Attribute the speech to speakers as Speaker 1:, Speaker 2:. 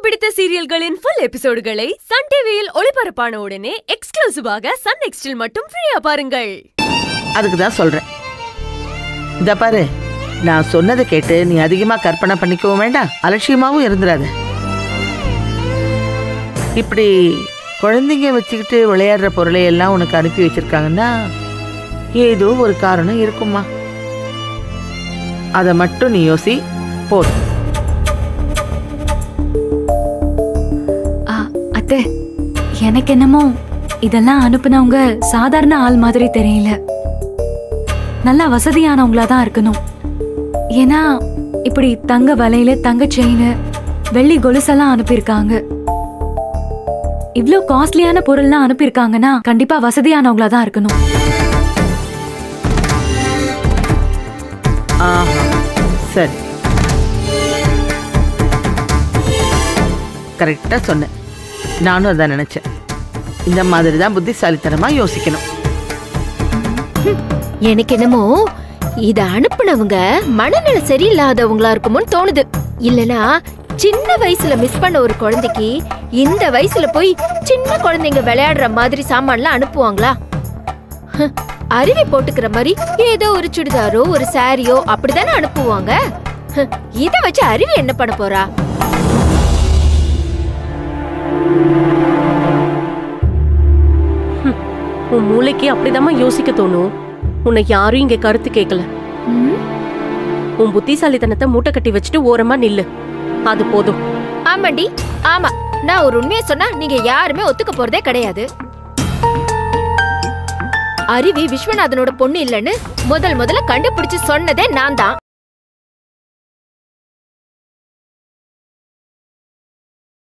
Speaker 1: பிடித்த சீரியல்களின் full எபிசோடுகளை Sun டிவியில் ஒளிபரப்பான உடனே எக்ஸ்க்ளூசிவாக சன் நெக்ஸ்டில் மட்டும் ஃப்ரீயா பாருங்கள்
Speaker 2: அதுக்கு தான் சொல்றேன் இந்த பாரு நான் சொன்னதை கேட்டு நீ அதிகமா கற்பனை பண்ணிக்கவும் வேண்டாம் அலட்சியமாவும் இருந்துடாத இப்படி குழந்தைங்க வச்சுக்கிட்டு விளையாடுற பொருளை எல்லாம் உனக்கு அனுப்பி வச்சிருக்காங்கன்னா ஏதோ ஒரு காரணம் இருக்குமா அதை மட்டும் நீ யோசி போதும்
Speaker 3: ஆ, அத்தை எனக்கு என்னமோ இதெல்லாம் அனுப்புனவங்க சாதாரண ஆள் மாதிரி தெரியல நல்லா வசதியானவங்களா தான் இருக்கணும் ஏன்னா இப்படி தங்க வலையில தங்க செயின் வெள்ளி கொலுசெல்லாம் அனுப்பியிருக்காங்க இவ்ளோ காஸ்ட்லியான பொருள்லாம் அனுப்பியிருக்காங்கன்னா கண்டிப்பா வசதியானவங்களா தான் இருக்கணும்
Speaker 2: ஆஹா சரி கரெக்டாக சொன்னேன் நானும் அதான் நினச்சேன் இந்த மாதிரி தான் புத்திசாலித்தனமாக யோசிக்கணும்
Speaker 4: எனக்கு என்னமோ இத அனுப்புனவங்க மனநிலை சரியில்லாதவங்களா இருக்குமோன்னு தோணுது இல்லனா சின்ன வயசுல மிஸ் பண்ண ஒரு குழந்தைக்கு இந்த வயசுல போய் சின்ன குழந்தைங்க விளையாடுற மாதிரி சாமான்லாம் அனுப்புவாங்களா ஹ், அருவி போட்டுக்கிற மாதிரி ஏதோ ஒரு சுடிதாரோ ஒரு சாரியோ அப்படிதானே அனுப்புவாங்க ஹ், இத வச்சு அருவி என்ன பண்ண போறா
Speaker 5: உன் மூளைக்கு அப்படிதாம்மா யோசிக்க தோணும் உன்னை யாரும் இங்க கருத்து கேட்கல
Speaker 4: ம்,
Speaker 5: உன் புத்திசாலித்தனத்தை மூட்டை கட்டி வச்சுட்டு ஓரமா நில்லு அது போதும்
Speaker 4: ஆமாண்டி ஆமா நான் ஒரு உண்மையை சொன்னா நீங்க யாருமே ஒத்துக்க போறதே கிடையாது அருவி விஸ்வநாதனோட பொண்ணு இல்லைன்னு முதல் முதல்ல கண்டுபிடிச்சு சொன்னதே நான் தான்